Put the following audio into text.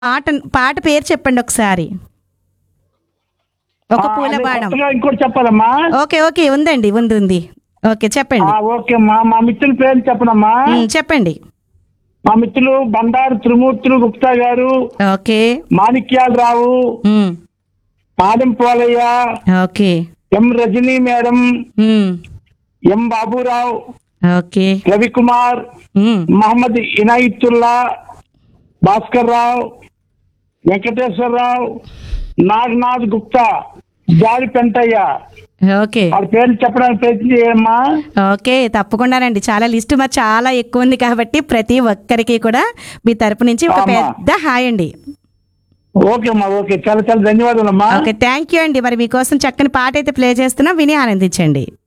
పాట పాట పేరు చెప్పండి ఒకసారి ఒక ఆ, పూల అదే బాణం కొత్తగా ఇంకోటి చెప్పాలమ్మా ఓకే ఓకే ఉందండి ఉంది ఉంది ఓకే చెప్పండి ఆ, ఓకే అమ్మా మా మిత్రుల పేరు చెప్పనమ్మా ఉమ్, చెప్పండి మా మిత్రులు బండారు త్రిమూర్తులు గుప్తా గారు ఓకే మాణిక్యాలరావు ఉమ్, Adam Polaiah okay M Rajani madam ఉమ్, ఎం బాబురావు ఓకే రవికుమార్ ఉమ్, మహమ్మద్ ఇనాయితుల్లా భాస్కర్ రావు వెంకటేశ్వరరావు నాగనాథ్ గుప్తా జారి పెంటయ్య ఓకే వాడి పేర్లు చెప్పడానికి ప్రయత్నం చేయమ్మా ఓకే తప్పకుండానండి చాలా లిస్ట్ మరి చాలా ఎక్కువ ఉంది కాబట్టి ప్రతి ఒక్కరికి కూడా మీ తరపు నుంచి ఒక ఆమా. పెద్ద హాయ్ అండి ఓకే అమ్మా ఓకే చాలా చాలా ధన్యవాదాలమ్మా ఓకే థ్యాంక్ యూ అండి మరి మీకోసం చక్కని పాట అయితే ప్లే చేస్తున్నా విని ఆనందించండి